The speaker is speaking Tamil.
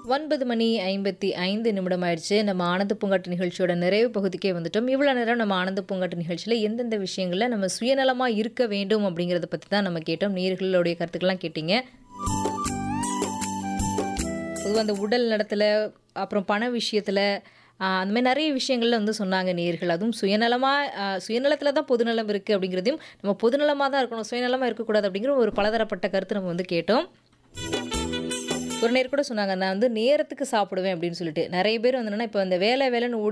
ஒன்பது மணி ஐம்பத்தி ஐந்து நிமிடம் ஆயிடுச்சு நம்ம ஆனந்த பூங்காட்டு நிகழ்ச்சியோட நிறைவு பகுதிக்கே வந்துட்டோம் இவ்வளோ நேரம் நம்ம ஆனந்த பூங்காட்டு நிகழ்ச்சியில் எந்தெந்த விஷயங்களில் நம்ம சுயநலமாக இருக்க வேண்டும் அப்படிங்கிறத பற்றி தான் நம்ம கேட்டோம் நேர்களுடைய கருத்துக்கள்லாம் கேட்டீங்க பொதுவாக அந்த உடல் நடத்தில் அப்புறம் பண விஷயத்தில் அந்த மாதிரி நிறைய விஷயங்கள்ல வந்து சொன்னாங்க நேர்கள் அதுவும் சுயநலமாக சுயநலத்தில் தான் பொதுநலம் இருக்குது அப்படிங்கிறதையும் நம்ம பொதுநலமாக தான் இருக்கணும் சுயநலமாக இருக்கக்கூடாது அப்படிங்கிற ஒரு பலதரப்பட்ட கருத்து நம்ம வந்து கேட்டோம் ஒரு நேர் கூட சொன்னாங்க நான் வந்து நேரத்துக்கு சாப்பிடுவேன் அப்படின்னு சொல்லிட்டு நிறைய பேர் வந்து என்னன்னா இப்போ இந்த வேலை வேலைன்னு ஓடி